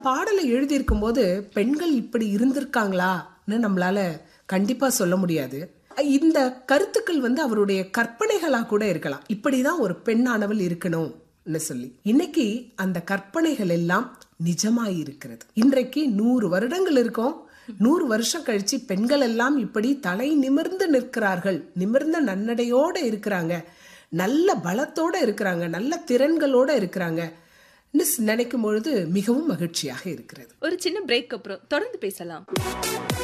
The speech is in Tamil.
பாடலை எழுதியிருக்கும் போது பெண்கள் இப்படி இருந்திருக்காங்களான்னு நம்மளால கண்டிப்பா சொல்ல முடியாது இந்த கருத்துக்கள் வந்து அவருடைய கற்பனைகளா கூட இருக்கலாம் இப்படிதான் ஒரு பெண்ணானவள் இருக்கணும்னு சொல்லி இன்னைக்கு அந்த கற்பனைகள் எல்லாம் நிஜமாய் இருக்கிறது இன்றைக்கு நூறு வருடங்கள் இருக்கும் நூறு வருஷம் கழிச்சு பெண்கள் எல்லாம் இப்படி தலை நிமிர்ந்து நிற்கிறார்கள் நிமிர்ந்த நன்னடையோட இருக்கிறாங்க நல்ல பலத்தோட இருக்கிறாங்க நல்ல திறன்களோட இருக்கிறாங்க நினைக்கும் பொழுது மிகவும் மகிழ்ச்சியாக இருக்கிறது ஒரு சின்ன பிரேக் அப்புறம் தொடர்ந்து பேசலாம்